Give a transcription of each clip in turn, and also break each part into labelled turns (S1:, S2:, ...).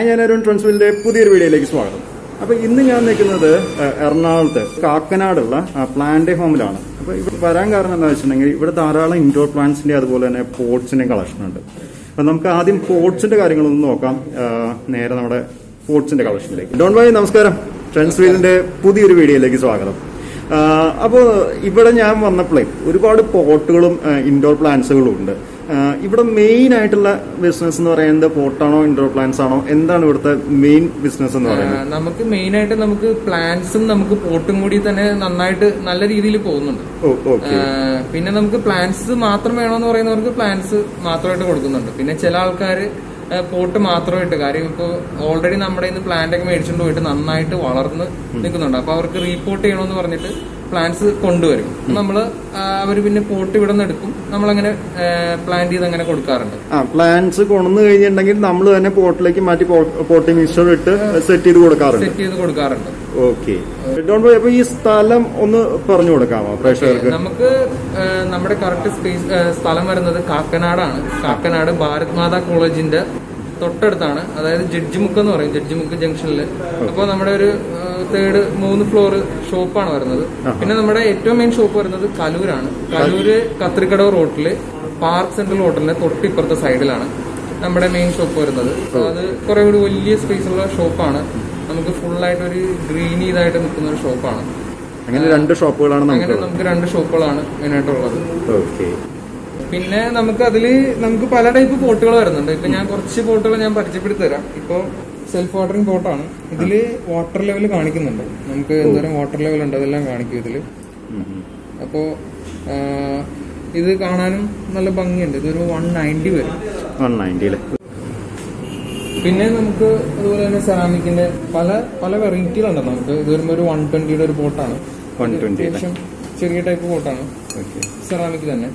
S1: Hi ഞാൻ അരുൺ ട്രാൻസ്ഫിലിന്റെ പുതിയൊരു വീഡിയോയിലേക്ക് സ്വാഗതം അപ്പൊ ഇന്ന് ഞാൻ നിൽക്കുന്നത് ഏഹ്, എറണാകുളത്ത് കാക്കനാടുള്ള പ്ലാന്റ് ഹോമിലാണ് അപ്പൊ ഇവിടെ വരാൻ കാരണം എന്താ വെച്ചിട്ടുണ്ടെങ്കിൽ ഇവിടെ ധാരാളം ഇൻഡോർ പ്ലാന്റ്സിന്റെ അതുപോലെ തന്നെ പോട്ട്സിന്റെ കളക്ഷൻ ഉണ്ട് അപ്പൊ നമുക്ക് ആദ്യം പോട്ട്സിന്റെ കാര്യങ്ങളൊന്ന് നോക്കാം ഏഹ്, നേരെ നമ്മുടെ പോട്ട്സിന്റെ കളക്ഷനിലേക്ക് ഡോൺ ബൈ നമസ്കാരം ട്രാൻസ്ഫീലിന്റെ പുതിയൊരു വീഡിയോയിലേക്ക് സ്വാഗതം ആഹ് അപ്പോ ഇവിടെ ഞാൻ വന്നപ്പോഴേ ഒരുപാട് പോട്ടുകളും ഇൻഡോർ പ്ലാന്റ്സുകളും ഉണ്ട് ആഹ് ഇവിടെ മെയിൻ ആയിട്ടുള്ള ബിസിനസ് എന്ന് പറയുന്നത് പോട്ടാണോ ഇൻഡോർ പ്ലാന്റ്സ് ആണോ എന്താണ് ഇവിടുത്തെ മെയിൻ ബിസിനസ് എന്ന് പറയുന്നത്
S2: ആ, നമുക്ക് മെയിൻ ആയിട്ട് നമുക്ക് പ്ലാന്റ്സും നമുക്ക് പോട്ടും കൂടി തന്നെ നന്നായിട്ട് നല്ല രീതിയിൽ പോകുന്നുണ്ട്
S1: ഓ ഓക്കെ
S2: ആ, പിന്നെ നമുക്ക് പ്ലാന്റ്സ് മാത്രം വേണമെന്ന് പറയുന്നവർക്ക് പ്ലാന്റ്സ് മാത്രമായിട്ട് കൊടുക്കുന്നുണ്ട് പിന്നെ ചില ആൾക്കാര് ആ, പോട്ട് മാത്രമായിട്ട് കാര്യം ഇപ്പോൾ ഓൾറെഡി നമ്മുടെ ഇന്ന് പ്ലാന്റ് ഒക്കെ മേടിച്ചുകൊണ്ട് പോയിട്ട് നന്നായിട്ട് വളർന്ന് നിൽക്കുന്നുണ്ട് അപ്പൊ അവർക്ക് റീപോർട്ട് ചെയ്യണമെന്ന് പറഞ്ഞിട്ട് പ്ലാന്റ്സ് കൊണ്ടുവരും നമ്മള് അവർ പിന്നെ പോട്ട് ഇവിടെ നിന്ന് എടുക്കും നമ്മളങ്ങനെ പ്ലാന്റ് ചെയ്ത് അങ്ങനെ കൊടുക്കാറുണ്ട്
S1: ആ പ്ലാന്റ്സ് കൊണ്ടു കഴിഞ്ഞിട്ടുണ്ടെങ്കിൽ നമ്മൾ തന്നെ പോട്ടിലേക്ക് മാറ്റി പോട്ടിംഗ് മിക്സർ ഇട്ട് സെറ്റ് ചെയ്ത് കൊടുക്കാറുണ്ട്
S2: സെറ്റ് ചെയ്ത് കൊടുക്കാറുണ്ട്
S1: ഓക്കെ ഡോൺ ബൈ അപ്പൊ ഈ സ്ഥലം ഒന്ന് പറഞ്ഞു കൊടുക്കാമോ പ്രേക്ഷകർക്ക്
S2: നമുക്ക് ആ, നമ്മുടെ കറക്റ്റ് സ്പേസ് ആ, സ്ഥലം വരുന്നത് കാക്കനാടാണ് കാക്കനാട് ഭാരത് മാതാ കോളേജിന്റെ തൊട്ടടുത്താണ് അതായത് ജഡ്ജിമുക്ക് എന്ന് പറയും ജഡ്ജിമുക്ക് ജംഗ്ഷനിൽ അപ്പോൾ നമ്മുടെ ഒരു തേർഡ് മൂന്ന് ഫ്ലോർ ഷോപ്പാണ് വരുന്നത് പിന്നെ നമ്മുടെ ഏറ്റവും മെയിൻ ഷോപ്പ് വരുന്നത് കലൂരാണ് കലൂര് കത്രിക്കടവ് റോട്ടില് പാർക്ക് സെൻട്രൽ ഹോട്ടലിന്റെ തൊട്ടിപ്പുറത്തെ സൈഡിലാണ് നമ്മുടെ മെയിൻ ഷോപ്പ് വരുന്നത് അപ്പോൾ അത് കുറെ കൂടി വലിയ സ്പേസ് ഉള്ള ഷോപ്പാണ് നമുക്ക് ഫുൾ ആയിട്ട് ഒരു ഗ്രീനി ഇതായിട്ട് നിൽക്കുന്ന ഒരു ഷോപ്പാണ്
S1: അങ്ങനെ രണ്ട് ഷോപ്പുകളാണ്
S2: അങ്ങനെ
S1: നമുക്ക്
S2: നമുക്ക് രണ്ട് ഷോപ്പുകളാണ് മെയിനായിട്ടുള്ളത്
S1: ഓക്കെ
S2: പിന്നെ നമുക്ക് അതില് നമുക്ക് പല ടൈപ്പ് പോട്ടുകൾ വരുന്നുണ്ട് ഇപ്പൊ ഞാൻ കുറച്ച് പോട്ടുകൾ ഞാൻ പരിചയപ്പെടുത്തി തരാം ഇപ്പൊ സെൽഫ് വാട്ടറിംഗ് പോട്ടാണ് ഇതില് വാട്ടർ ലെവൽ കാണിക്കുന്നുണ്ട് നമുക്ക് എന്തോരം വാട്ടർ ലെവൽ ഉണ്ട് അതെല്ലാം കാണിക്കും ഇതില് അപ്പോ ആ, ഇത് കാണാനും നല്ല ഭംഗിയുണ്ട് ഇതൊരു വൺ നയൻറ്റി വരും
S1: വൺ നയൻറ്റി അല്ലേ
S2: പിന്നെ നമുക്ക് അതുപോലെ തന്നെ സെറാമിക്കിന്റെ പല പല വെറൈറ്റികളുണ്ട് നമുക്ക് ഇത് വരുമ്പോ ഒരു വൺ ട്വന്റിയുടെ ഒരു പോട്ടാണ്
S1: 120 അല്ലേ?
S2: അത്യാവശ്യം ചെറിയ ടൈപ്പ് പോട്ടാണ്
S1: ഓക്കെ
S2: സെറാമിക് തന്നെ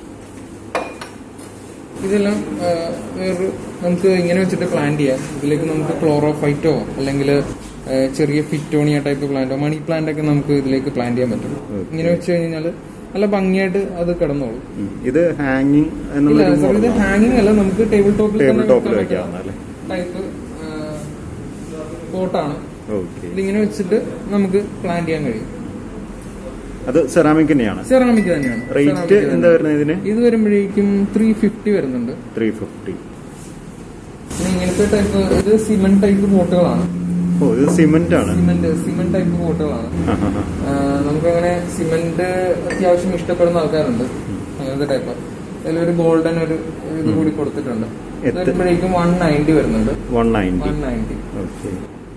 S2: ഇതെല്ലാം ആ, വേറൊരു നമുക്ക് ഇങ്ങനെ വെച്ചിട്ട് പ്ലാൻ ചെയ്യാം ഇതിലേക്ക് നമുക്ക് ക്ലോറോഫൈറ്റോ അല്ലെങ്കിൽ ചെറിയ ഫിറ്റോണിയ ടൈപ്പ് പ്ലാന്റോ മണി പ്ലാന്റ് ഒക്കെ നമുക്ക് ഇതിലേക്ക് പ്ലാൻ ചെയ്യാൻ പറ്റും ഇങ്ങനെ വെച്ച് കഴിഞ്ഞാൽ നല്ല ഭംഗിയായിട്ട് അത് കിടന്നോളും
S1: ഉം. ഇത് ഹാങ്ങിങ്
S2: ഇല്ല
S1: എന്നുള്ളൊരു
S2: സർ ഇത് ഹാങ്ങിങ് അല്ല നമുക്ക് ടേബിൾ ടോപ്പിൽ
S1: ടേബിൾ ടോപ്പിൽ വെക്കാവുന്നല്ലേ
S2: ടൈപ്പ് പോട്ടാണ്
S1: ഓക്കെ
S2: ഇതിങ്ങനെ വെച്ചിട്ട് നമുക്ക് പ്ലാൻ ചെയ്യാൻ കഴിയും
S1: അത് സെറാമിക് തന്നെയാണ്
S2: സെറാമിക് തന്നെയാണ്
S1: റേറ്റ്
S2: Ceramic
S1: എന്താ
S2: തന്നെ.
S1: വരുന്നത് ഇതിന്
S2: ഇത് വരുമ്പോഴേക്കും ത്രീ ഫിഫ്റ്റി വരുന്നുണ്ട്
S1: ത്രീ ഫിഫ്റ്റി
S2: പിന്നെ ഇങ്ങനത്തെ ടൈപ്പ് ഇത് സിമെന്റ് ടൈപ്പ് ബോട്ടുകളാണ്
S1: ഓ ഇത് സിമെന്റ് ആണ്
S2: സിമെന്റ് സിമെന്റ് ടൈപ്പ് ബോട്ടുകളാണ്
S1: ആ, ആ, ആ.
S2: ആ, നമുക്കങ്ങനെ സിമെന്റ് അത്യാവശ്യം ഇഷ്ടപ്പെടുന്ന ആൾക്കാരുണ്ട് അങ്ങനത്തെ ടൈപ്പ് അതിലൊരു ഗോൾഡൻ ഒരു ഇത് കൂടി കൊടുത്തിട്ടുണ്ട് ഇത്
S1: എത്ര?
S2: വരുമ്പോഴേക്കും വൺ നയൻറ്റി വരുന്നുണ്ട്
S1: one ninety
S2: one ninety
S1: okay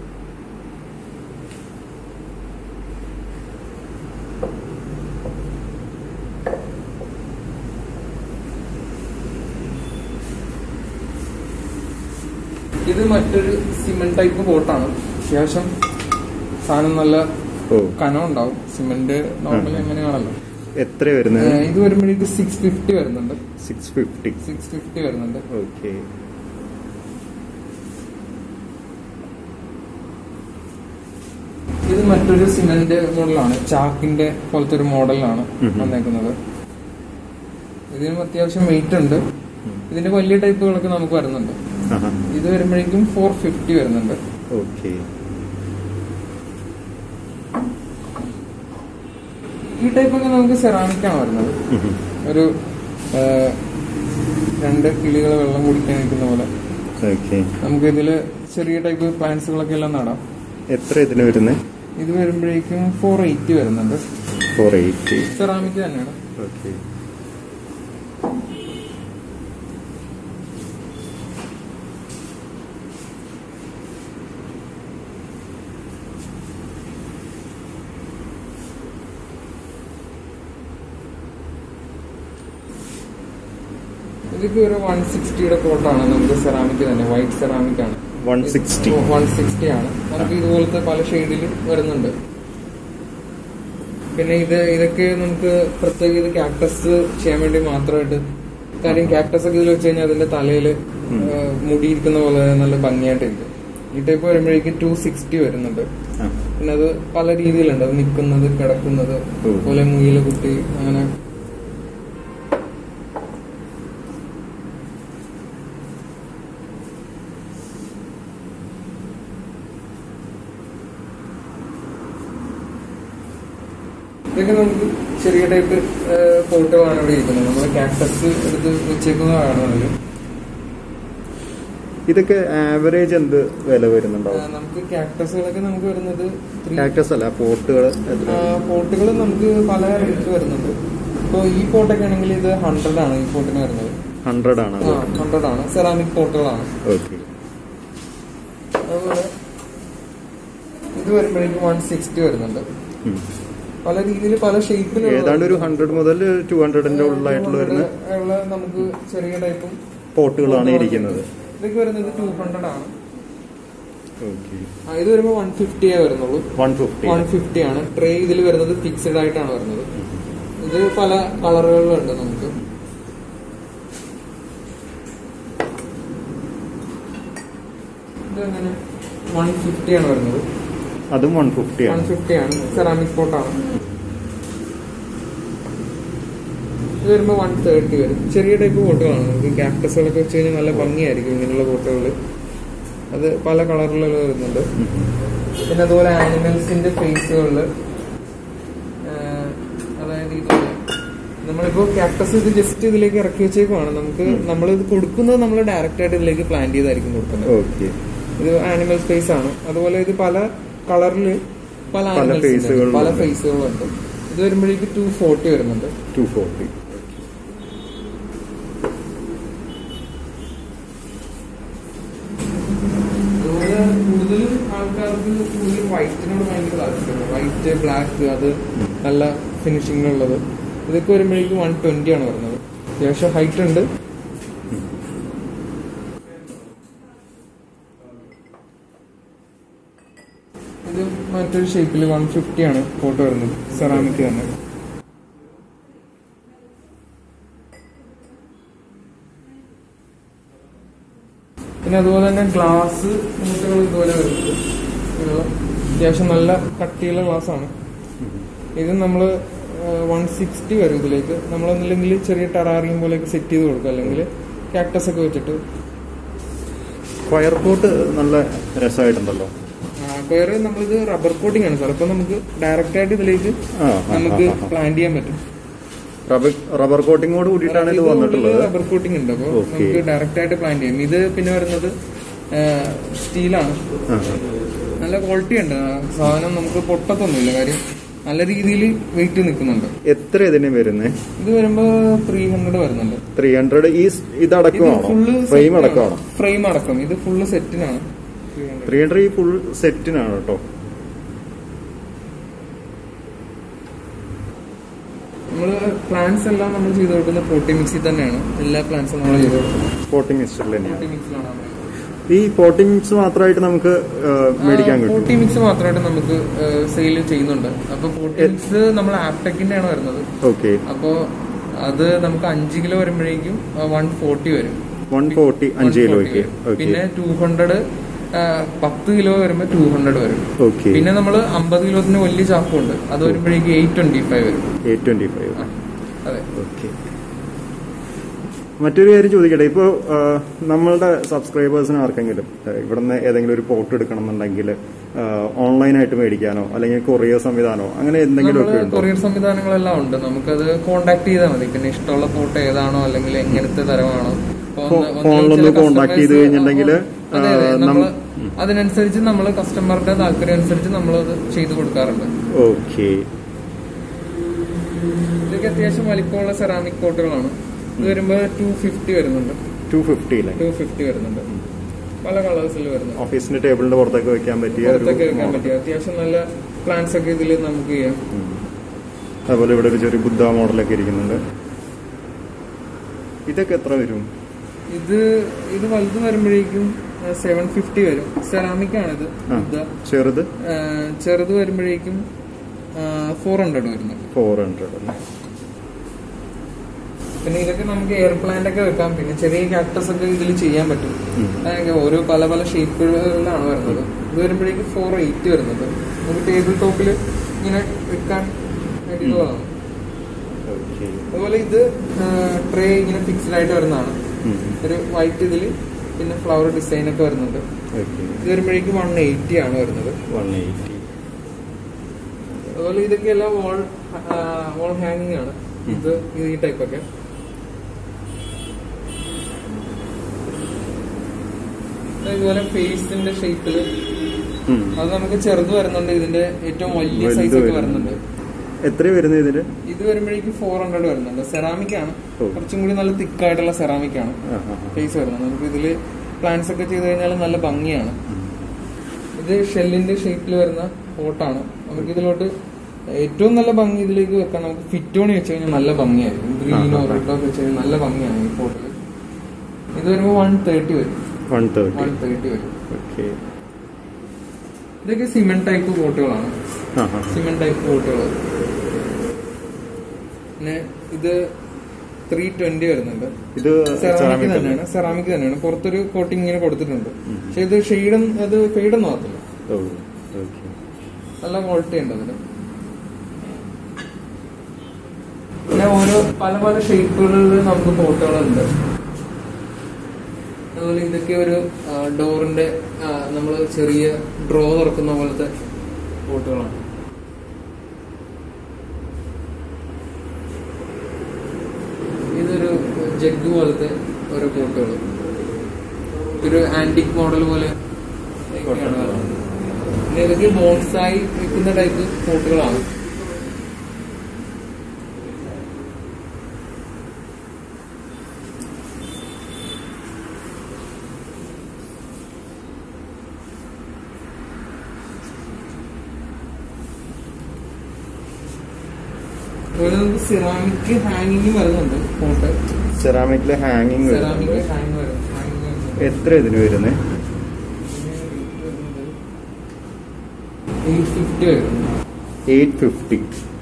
S2: ഇത് മറ്റൊരു സിമെന്റ് ടൈപ്പ് ബോട്ടാണ് അത്യാവശ്യം സാധനം നല്ല
S1: ഓ
S2: കനം ഉണ്ടാവും സിമെന്റ് നോർമലി അങ്ങനെയാണല്ലോ
S1: എത്ര വരുന്നത്
S2: ഏഹ് ഇത് വരുമ്പോഴേക്ക് സിക്സ് ഫിഫ്റ്റി വരുന്നുണ്ട്
S1: സിക്സ് ഫിഫ്റ്റി
S2: സിക്സ് ഫിഫ്റ്റി വരുന്നുണ്ട്
S1: ഓക്കെ
S2: ഇത് മറ്റൊരു സിമെന്റ് മോഡലാണ് ചാക്കിന്റെ പോലത്തെ ഒരു മോഡലാണ്
S1: ഉം.
S2: വന്നേക്കുന്നത് ഇതിനും അത്യാവശ്യം വെയിറ്റ് ഉണ്ട് ഇതിന്റെ വലിയ ടൈപ്പുകളൊക്കെ നമുക്ക് വരുന്നുണ്ട് ഇത് വരുമ്പോഴേക്കും ഫോർ ഫിഫ്റ്റി വരുന്നുണ്ട്
S1: ഓക്കെ
S2: ഈ ടൈപ്പ് ഒക്കെ നമുക്ക് സെറാമിക് ആണ് വരുന്നത് ഒരു ഏഹ്, രണ്ട് കിളികൾ വെള്ളം കുടിക്കാൻ നിൽക്കുന്ന പോലെ
S1: ഓക്കെ
S2: നമുക്ക് ഇതില് ചെറിയ ടൈപ്പ് പ്ലാന്റ്സുകളൊക്കെ എല്ലാം നടാം
S1: എത്ര ഇതിന് വരുന്നത്
S2: ഇത് വരുമ്പോഴേക്കും ഫോർ എയ്റ്റി വരുന്നുണ്ട്
S1: ഫോർ എയ്റ്റി
S2: സെറാമിക് തന്നെയാണ്
S1: ഓക്കെ
S2: ഇതൊക്കെ ഒരു വൺ സിക്സ്റ്റിയുടെ കോട്ടാണ് നമുക്ക് സെറാമിക് തന്നെ വൈറ്റ് സെറാമിക് ആണ്
S1: വൺ സിക്സ്റ്റി
S2: വൺ സിക്സ്റ്റി ആണ് നമുക്ക് ഇതുപോലത്തെ പല ഷെയ്ഡിൽ വരുന്നുണ്ട് പിന്നെ ഇത് ഇതൊക്കെ നമുക്ക് പ്രത്യേക ഇത് ക്യാക്ടസ് ചെയ്യാൻ വേണ്ടി മാത്രമായിട്ട് കാര്യം ക്യാക്ടസ് ഒക്കെ ഇതിൽ വെച്ച് കഴിഞ്ഞാൽ അതിന്റെ തലയിൽ മുടിയിരിക്കുന്ന പോലെ നല്ല ഭംഗിയായിട്ടിരിക്കും ഈ ടൈപ്പ് വരുമ്പോഴേക്കും ടു സിക്സ്റ്റി വരുന്നുണ്ട്
S1: ആ
S2: പിന്നെ അത് പല രീതിയിലുണ്ട് അത് നിൽക്കുന്നത് കിടക്കുന്നത്
S1: ഓ.
S2: അതുപോലെ മുയില കുട്ടി അങ്ങനെ ഇതൊക്കെ നമുക്ക് ചെറിയ ടൈപ്പ് പോട്ടുകളാണ് ഇവിടെ ഇരിക്കുന്നത് നമ്മൾ കാക്ടസ് എടുത്ത് വെച്ചേക്കുന്നതാണ് അതിൽ
S1: ഇതൊക്കെ ആവറേജ് എന്ത് വില വരുന്നുണ്ടാവും
S2: നമുക്ക് കാക്ടസുകളൊക്കെ നമുക്ക് വരുന്നത്
S1: കാക്ടസ് അല്ല പോട്ടുകൾ എത്ര
S2: പോട്ടുകൾ നമുക്ക് പല റേറ്റ് വരുന്നുണ്ട് ഇപ്പോൾ ഈ പോട്ടൊക്കെ ആണെങ്കിൽ ഇത് ഹൺഡ്രഡ് ആണ് ഈ പോട്ടിന് വരുന്നത്
S1: ഹൺഡ്രഡ് ആണ്
S2: ആ ഹൺഡ്രഡ് ആണ് സെറാമിക് പോട്ടുകളാണ്
S1: ഓക്കെ
S2: അതുപോലെ ഇത് വരുമ്പോഴേക്കും വൺ സിക്സ്റ്റി വരുന്നുണ്ട് പല രീതിയിൽ പല ഷേപ്പിൽ
S1: ഏതാണ്ട് ഒരു ഹൺഡ്രഡ് മുതൽ ടു ഹൺഡ്രഡിന്റെ ഉള്ളിലായിട്ടുള്ള വരുന്ന
S2: ഉള്ള നമുക്ക് ചെറിയ ടൈപ്പും
S1: പോട്ടുകളാണ് ഇരിക്കുന്നത്
S2: ഇതൊക്കെ വരുന്നത് ടു ഹൺഡ്രഡ് ആണ്
S1: ഓക്കെ
S2: ആ, ഇത് വരുമ്പോൾ വൺ ഫിഫ്റ്റിയേ വരുന്നുള്ളൂ
S1: വൺ ഫിഫ്റ്റി
S2: വൺ ഫിഫ്റ്റി ആണ് ട്രേ ഇതിൽ വരുന്നത് ഫിക്സഡ് ആയിട്ടാണ് വരുന്നത് ഇത് പല കളറുകളിലുണ്ട് നമുക്ക് ഇത് അങ്ങനെ വൺ ഫിഫ്റ്റി ആണ് വരുന്നത്
S1: അതും വൺ ഫിഫ്റ്റി
S2: വൺ
S1: ആണ്
S2: ഫിഫ്റ്റി ആണ് സെറാമിക് പോട്ടാണ് ഇത് വരുമ്പോൾ വൺ തേർട്ടി വരും ചെറിയ ടൈപ്പ് ബോട്ടുകളാണ് നമുക്ക് ക്യാക്ടസുകളൊക്കെ വെച്ച് കഴിഞ്ഞാൽ നല്ല ഭംഗിയായിരിക്കും ഇങ്ങനെയുള്ള ബോട്ടുകൾ അത് പല കളറിലുള്ള വരുന്നുണ്ട് പിന്നെ അതുപോലെ ആനിമൽസിന്റെ ഫേസുകളിൽ അതായത് ഇതുപോലെ നമ്മളിപ്പോ ക്യാക്ടസ് ഇത് ജസ്റ്റ് ഇതിലേക്ക് ഇറക്കി വെച്ചേക്കുവാണ് നമുക്ക് നമ്മൾ ഇത് കൊടുക്കുന്നത് നമ്മൾ ഡയറക്റ്റ് ആയിട്ട് ഇതിലേക്ക് പ്ലാൻ ചെയ്തായിരിക്കും കൊടുക്കുന്നത്
S1: ഓക്കെ
S2: ഇത് ആനിമൽ ഫേസ് ആണ് അതുപോലെ ഇത് പല കളറിൽ പല
S1: പല
S2: animals ഉണ്ട്.
S1: ഫേസുകളുണ്ട്.
S2: പല ഫേസുകളുണ്ട് ഇത് വരുമ്പോഴേക്ക് ടു ഫോർട്ടി വരുന്നുണ്ട്
S1: ടു ഫോർട്ടി
S2: അതുപോലെ കൂടുതലും ആൾക്കാർക്ക് കൂടുതൽ വൈറ്റിനോട് ഭയങ്കര താല്പര്യമാണ് വൈറ്റ് ബ്ലാക്ക് അത് നല്ല ഫിനിഷിങ്ങിലുള്ളത് ഇതൊക്കെ വരുമ്പോഴേക്കും വൺ ട്വന്റി ആണ് വരുന്നത് അത്യാവശ്യം ഹൈറ്റ് ഉണ്ട് ഇത് മറ്റൊരു ഷേപ്പിൽ വൺ ഫിഫ്റ്റി ആണ് ഫോട്ടോ വരുന്നത് സെറാമിക് തന്നെ പിന്നെ അതുപോലെ തന്നെ ഗ്ലാസ് മൂട്ടകൾ ഇതുപോലെ വരുന്നത് ഇങ്ങനെയുള്ള അത്യാവശ്യം നല്ല കട്ടിയുള്ള ഗ്ലാസ് ആണ് ഇത് നമ്മൾ വൺ സിക്സ്റ്റി വരും ഇതിലേക്ക് നമ്മളൊന്നില്ലെങ്കിൽ ചെറിയ ടെറാറിയം പോലെയൊക്കെ സെറ്റ് ചെയ്ത് കൊടുക്കും അല്ലെങ്കിൽ കാക്ടസ് ഒക്കെ വെച്ചിട്ട്
S1: സ്ക്വയർ പോട്ട് നല്ല രസമായിട്ടുണ്ടല്ലോ
S2: വേറെ നമ്മളിത് റബ്ബർ കോട്ടിംഗ് ആണ് സാർ അപ്പൊ നമുക്ക് ഡയറക്റ്റ് ആയിട്ട് ഇതിലേക്ക്
S1: ആ, ആ,
S2: നമുക്ക്
S1: ആ, ആ.
S2: പ്ലാൻ ചെയ്യാൻ പറ്റും
S1: റബ്ബർ റബ്ബർ കോട്ടിങ്ങോട് കൂടിയിട്ടാണ് ഇത് വന്നിട്ടുള്ളത്
S2: റബ്ബർ കോട്ടിംഗ് ഉണ്ട് അപ്പൊ
S1: Okay.
S2: നമുക്ക് ഡയറക്റ്റ് ആയിട്ട് പ്ലാൻ ചെയ്യാം ഇത് പിന്നെ വരുന്നത് സ്റ്റീലാണ്
S1: ആ,
S2: നല്ല ക്വാളിറ്റി ഉണ്ട് ആ സാധനം നമുക്ക് പൊട്ടത്തൊന്നുമില്ല കാര്യം നല്ല രീതിയിൽ വെയിറ്റ് നിൽക്കുന്നുണ്ട്
S1: എത്ര ഇതിന് വരുന്നത്
S2: ഇത് വരുമ്പോ ത്രീ ഹൺഡ്രഡ് വരുന്നുണ്ട്
S1: ത്രീ ഹൺഡ്രഡ് ഈ സ് ഇതടക്കമാണോ
S2: ഫുള്ള്
S1: ഫ്രെയിം അടക്കമാണോ
S2: ഫ്രെയിം അടക്കം ഇത് ഫുള്ള് സെറ്റിനാണ്
S1: ത്രീ ഹൺഡ്രഡ് ഈ ഫുൾ സെറ്റിനാണ് കേട്ടോ
S2: നമ്മള് പ്ലാൻസ് എല്ലാം നമ്മൾ ചെയ്ത് കൊടുക്കുന്ന പോട്ടി മിക്സിൽ തന്നെയാണ് എല്ലാ പ്ലാൻസും നമ്മൾ ചെയ്ത് കൊടുക്കുന്നത്
S1: പോട്ടിംഗ് മിക്സ്ചറിൽ തന്നെയാണ്
S2: പോട്ടി മിക്സിലാണ് നമ്മൾ
S1: ഈ പോട്ടിംഗ് മിക്സ് മാത്രമായിട്ട് നമുക്ക് ആ, മേടിക്കാൻ കിട്ടും
S2: പോട്ടി മിക്സ് മാത്രമായിട്ട് നമുക്ക് സെയിൽ ചെയ്യുന്നുണ്ട് അപ്പൊ പോട്ടി മിക്സ് നമ്മൾ ആപ്ടെക്കിന്റെ ആണ് വരുന്നത്
S1: ഓക്കെ
S2: അപ്പോ അത് നമുക്ക് അഞ്ച് കിലോ വരുമ്പോഴേക്കും വൺ ഫോർട്ടി വരും
S1: വൺ ഫോർട്ടി അഞ്ച്
S2: 140
S1: കിലോയ്ക്ക്
S2: വരും.
S1: ഓക്കെ
S2: പിന്നെ ടൂ ഹൺഡ്രഡ് പത്ത് കിലോ വരുമ്പോ ടൂ ഹൺഡ്രഡ് വരും
S1: ഓക്കെ
S2: പിന്നെ നമ്മൾ അമ്പത് കിലോത്തിന് വലിയ ചാപ്പുണ്ട് അത് വരുമ്പോഴേക്കും എയ്റ്റ് ട്വന്റി ഫൈവ് വരും
S1: എയ്റ്റ് ട്വന്റി ഫൈവ്
S2: ആ, അതെ
S1: ഓക്കെ മറ്റൊരു കാര്യം ചോദിക്കട്ടെ ഇപ്പോൾ നമ്മളുടെ സബ്സ്ക്രൈബേഴ്സിന് ആർക്കെങ്കിലും ആ, ഇവിടുന്ന് ഏതെങ്കിലും ഒരു പോട്ട് എടുക്കണം എന്നുണ്ടെങ്കിൽ ഓൺലൈനായിട്ട് മേടിക്കാനോ അല്ലെങ്കിൽ കൊറിയർ സംവിധാനമോ അങ്ങനെ എന്തെങ്കിലും ഒക്കെ
S2: നമ്മള്
S1: ഉണ്ടോ
S2: കൊറിയർ സംവിധാനങ്ങളെല്ലാം ഉണ്ട് നമുക്കത് കോണ്ടാക്ട് ചെയ്താൽ മതി പിന്നെ ഇഷ്ടമുള്ള ഫോട്ടോ ഏതാണോ അല്ലെങ്കിൽ എങ്ങനത്തെ തരമാണോ ഇപ്പൊ ഒന്ന് ഒന്ന്
S1: ഫോണിലൊന്ന്
S2: ചില
S1: contact ചെയ്ത്
S2: customers-
S1: കഴിഞ്ഞിട്ടുണ്ടെങ്കില്,
S2: അതെ, അതെ.
S1: ആ,
S2: നമ്മള്
S1: നം-
S2: അതിനനുസരിച്ച് നമ്മൾ കസ്റ്റമറുടെ താല്പര്യം അനുസരിച്ച് നമ്മൾ അത് ചെയ്തു കൊടുക്കാറുണ്ട്
S1: ഓക്കെ
S2: ഇതൊക്കെ അത്യാവശ്യം വലിപ്പമുള്ള സെറാമിക് പോട്ടുകളാണ് ഇത് വരുമ്പോൾ ടു ഫിഫ്റ്റി വരുന്നുണ്ട്
S1: ടു ഫിഫ്റ്റിയിലെ
S2: ടു ഫിഫ്റ്റി വരുന്നുണ്ട് പല കളേഴ്സിൽ വരുന്നുണ്ട്
S1: ഓഫീസിന്റെ ടേബിളിന്റെ പുറത്തൊക്കെ വെക്കാൻ പറ്റിയ ഒരു
S2: പുറത്തൊക്കെ വെക്കാൻ പറ്റിയ അത്യാവശ്യം നല്ല പ്ലാൻസ് ഒക്കെ ഇതിൽ നമുക്ക് ചെയ്യാം
S1: ഉം. അതുപോലെ ഇവിടെ ഒരു ചെറിയ ബുദ്ധ മോഡലൊക്കെ ഇരിക്കുന്നുണ്ട് ഇതൊക്കെ എത്ര വരും
S2: ഇത് ഇത് വലുത് വരുമ്പോഴേക്കും സെവൻ ഫിഫ്റ്റി വരും സെറാമിക് ആണിത്
S1: ആ.
S2: ഇത്
S1: ചെറുത്
S2: ആ, ചെറുത് വരുമ്പോഴേക്കും ഫോർ ഹൺഡ്രഡ് വരുന്നുണ്ട്
S1: ഫോർ ഹൺഡ്രഡ് അല്ലേ
S2: പിന്നെ ഇതൊക്കെ നമുക്ക് എയർ പ്ലാന്റ് ഒക്കെ വെക്കാം പിന്നെ ചെറിയ കാക്ടസ് ഒക്കെ ഇതിൽ ചെയ്യാൻ പറ്റും
S1: ഉം.
S2: അതൊക്കെ ഓരോ പല പല ഷേപ്പുകളിലാണ് വരുന്നത് ഇത് വരുമ്പോഴേക്കും ഫോർ എയ്റ്റ് വരുന്നുണ്ട് നമുക്ക് ടേബിൾ ടോപ്പിൽ ഇങ്ങനെ വെക്കാൻ വേണ്ടിയിട്ടുള്ളതാണ്
S1: ഓക്കെ
S2: അതുപോലെ ഇത് ട്രേ ഇങ്ങനെ ഫിക്സ്ഡ് ആയിട്ട് വരുന്നതാണ് ഒരു വൈറ്റ് ഇതിൽ പിന്നെ ഫ്ലവർ ഡിസൈൻ ഒക്കെ വരുന്നുണ്ട്
S1: ഓക്കെ
S2: ഇത് വരുമ്പോഴേക്കും വൺ എയ്റ്റി ആണ് വരുന്നത്
S1: വൺ എയ്റ്റി
S2: അതുപോലെ ഇതൊക്കെ എല്ലാം വാൾ വോൾ ഹാങ്ങിങ് ആണ് ഇത് ഈ ടൈപ്പ് ഒക്കെ ഇതുപോലെ ഫേസിന്റെ ഷേപ്പിൽ
S1: ഉം.
S2: അത് നമുക്ക് ചെറുത് വരുന്നുണ്ട് ഇതിന്റെ ഏറ്റവും വലിയ
S1: വലുത്
S2: സൈസ് ഒക്കെ
S1: വരുന്നുണ്ട്.
S2: വരുന്നുണ്ട്
S1: എത്ര വരുന്നത് ഇതിന്
S2: ഇത് വരുമ്പോഴേക്കും ഫോർ ഹൺഡ്രഡ് വരുന്നുണ്ട് സെറാമിക് ആണ്
S1: ഓ.
S2: കുറച്ചും കൂടി നല്ല തിക്കായിട്ടുള്ള സെറാമിക് ആണ്
S1: ആ, ആ, ആ.
S2: ഫേസ് വരുന്നത് നമുക്ക് ഇതില് പ്ലാന്റ്സ് ഒക്കെ ചെയ്ത് കഴിഞ്ഞാൽ നല്ല ഭംഗിയാണ് ഇത് ഷെല്ലിന്റെ ഷേപ്പിൽ വരുന്ന പോട്ടാണ് നമുക്ക് ഇതിലോട്ട് ഏറ്റവും നല്ല ഭംഗി ഇതിലേക്ക് വെക്കാൻ നമുക്ക് ഫിറ്റോണി വെച്ച് കഴിഞ്ഞാൽ നല്ല ഭംഗിയായിരിക്കും ഗ്രീനോ
S1: ആ, ആ, ആ.
S2: റെഡോ ഒക്കെ വെച്ച് കഴിഞ്ഞാൽ നല്ല ഭംഗിയാണ് ഈ പോട്ടിൽ ഇത് വരുമ്പോൾ വൺ തേർട്ടി വരും
S1: വൺ തേർട്ടി
S2: വൺ തേർട്ടി വരും
S1: ഓക്കെ
S2: ഇതൊക്കെ സിമെന്റ് ടൈപ്പ് പോട്ടുകളാണ്
S1: ആ ആ
S2: സിമെന്റ് ടൈപ്പ് പോട്ടുകൾ പിന്നെ ഇത് ത്രീ ട്വന്റി വരുന്നുണ്ട്
S1: ഇത്
S2: സെറാമിക്
S1: ceramic അല്ലേ?
S2: തന്നെയാണ് സെറാമിക് തന്നെയാണ് പുറത്തൊരു കോട്ടിങ് ഇങ്ങനെ കൊടുത്തിട്ടുണ്ട് പക്ഷെ ഇത് ഷെയ്ഡ് അത് ഫെയ്ഡ് ഒന്നും ആകത്തില്ല
S1: ഓ ഓക്കെ
S2: നല്ല ക്വാളിറ്റി ഉണ്ട് അതിന് പിന്നെ ഓരോ പല പല ഷേപ്പുകളിൽ നമുക്ക് പോട്ടുകളുണ്ട് അതുപോലെ ഇതൊക്കെ ഒരു ഡോറിന്റെ നമ്മൾ ചെറിയ ഡ്രോ തുറക്കുന്ന പോലത്തെ പോട്ടുകളാണ് ഇതൊരു ജഗ് പോലത്തെ ഓരോ പോട്ടുകൾ ഒരു ആന്റിക് മോഡൽ പോലെ ഒക്കെയാണ് വരുന്നത്. പിന്നെ ഇതൊക്കെ ബോൺസായി വെക്കുന്ന ടൈപ്പ് പോട്ടുകളാണ് അതുപോലെ നമുക്ക് സിറാമിക് ഹാങ്ങിങ് വരുന്നുണ്ട് പോട്ട്
S1: സെറാമിക്കിലെ ഹാങ്ങിങ്
S2: സെറാമിക് ഹാങ് വരും ഹാങ്ങിങ് വരുന്നുണ്ട്
S1: എത്ര ഇതിന് വരുന്നത്
S2: എയ്റ്റ് ഫിഫ്റ്റി വരും
S1: എയ്റ്റ് ഫിഫ്റ്റി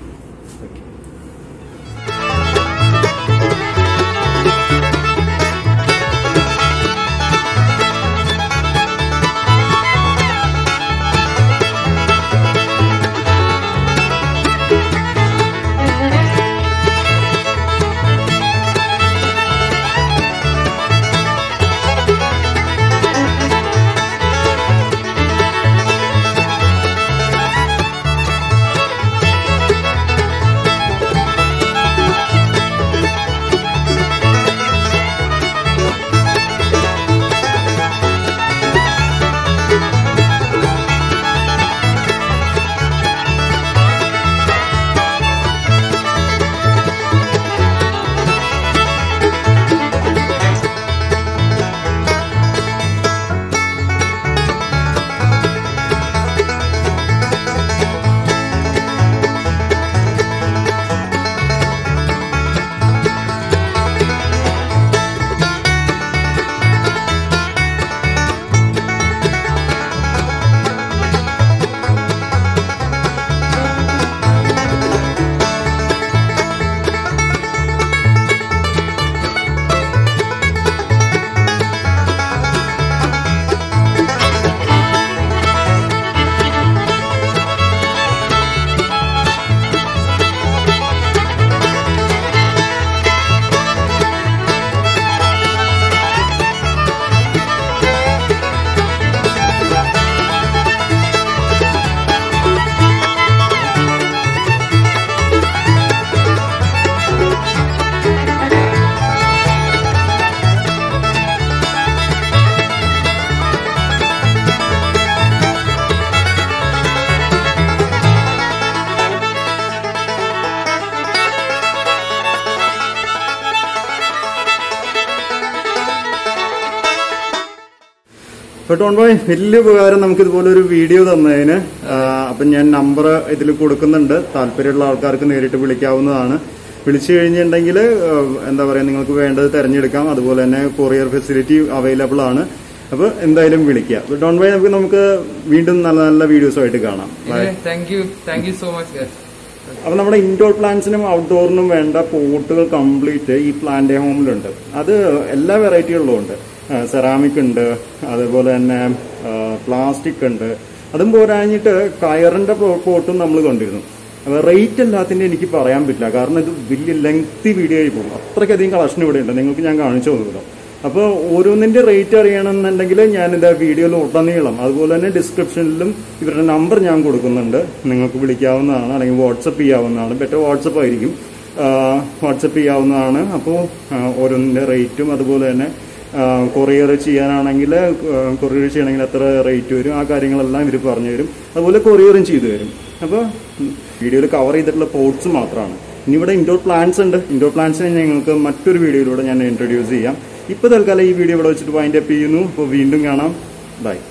S1: ടോൺ ബോയ് വലിയ ഉപകാരം നമുക്ക് ഇതുപോലെ ഒരു വീഡിയോ തന്നതിന് ആ, അപ്പം ഞാൻ നമ്പർ ഇതിൽ കൊടുക്കുന്നുണ്ട് താല്പര്യമുള്ള ആൾക്കാർക്ക് നേരിട്ട് വിളിക്കാവുന്നതാണ് വിളിച്ചു കഴിഞ്ഞിട്ടുണ്ടെങ്കിൽ എന്താ പറയുക നിങ്ങൾക്ക് വേണ്ടത് തിരഞ്ഞെടുക്കാം അതുപോലെ തന്നെ കൊറിയർ ഫെസിലിറ്റി അവൈലബിൾ ആണ് അപ്പോൾ എന്തായാലും വിളിക്കുക അപ്പോൾ ഡോൺ ബോയ് നമുക്ക് നമുക്ക് വീണ്ടും നല്ല നല്ല വീഡിയോസുമായിട്ട് കാണാം bye
S2: thank you thank you so much
S1: അപ്പൊ നമ്മുടെ ഇൻഡോർ പ്ലാന്റ്സിനും ഔട്ട്ഡോറിനും വേണ്ട പോട്ടുകൾ കംപ്ലീറ്റ് ഈ പ്ലാന്റ് ഹോമിലുണ്ട് അത് എല്ലാ വെറൈറ്റികളിലും ഉണ്ട് സെറാമിക് ഉണ്ട് അതുപോലെ തന്നെ പ്ലാസ്റ്റിക് ഉണ്ട് അതും പോരാഞ്ഞിട്ട് കയറിന്റെ പോട്ടും നമ്മൾ കണ്ടിരുന്നു അപ്പൊ റേറ്റ് എല്ലാത്തിന്റെ എനിക്ക് പറയാൻ പറ്റില്ല കാരണം ഇത് വലിയ ലെങ്തി വീഡിയോ ആയി പോകും അത്രയ്ക്കധികം കളക്ഷൻ ഇവിടെ ഉണ്ട് നിങ്ങൾക്ക് ഞാൻ കാണിച്ചു തന്നല്ലോ അപ്പോൾ ഓരോന്നിന്റെ റേറ്റ് അറിയണമെന്നുണ്ടെങ്കിൽ ഞാനിത് വീഡിയോയിൽ ഉടനീളം അതുപോലെ തന്നെ ഡിസ്ക്രിപ്ഷനിലും ഇവരുടെ നമ്പർ ഞാൻ കൊടുക്കുന്നുണ്ട് നിങ്ങൾക്ക് വിളിക്കാവുന്നതാണ് അല്ലെങ്കിൽ വാട്സപ്പ് ചെയ്യാവുന്നതാണ് ബെറ്റർ വാട്സപ്പ് ആയിരിക്കും വാട്സപ്പ് ചെയ്യാവുന്നതാണ് അപ്പോൾ ഓരോന്നിന്റെ റേറ്റും അതുപോലെ തന്നെ കൊറിയർ ചെയ്യാനാണെങ്കിൽ കൊറിയർ ചെയ്യണമെങ്കിൽ എത്ര റേറ്റ് വരും ആ കാര്യങ്ങളെല്ലാം ഇവർ പറഞ്ഞു തരും അതുപോലെ കൊറിയറും ചെയ്തു തരും അപ്പോൾ വീഡിയോയിൽ കവർ ചെയ്തിട്ടുള്ള പോർട്സ് മാത്രമാണ് ഇനി ഇവിടെ ഇൻഡോർ പ്ലാന്റ്സ് ഉണ്ട് ഇൻഡോർ പ്ലാന്റ്സിനെ ഞങ്ങൾക്ക് മറ്റൊരു വീഡിയോയിലൂടെ ഞാൻ ഇൻട്രൊഡ്യൂസ് ചെയ്യാം ഇപ്പോൾ തൽക്കാലം ഈ വീഡിയോ ഇവിടെ വെച്ചിട്ട് വൈൻഡ് അപ്പ് ചെയ്യുന്നു അപ്പോൾ വീണ്ടും കാണാം ബൈ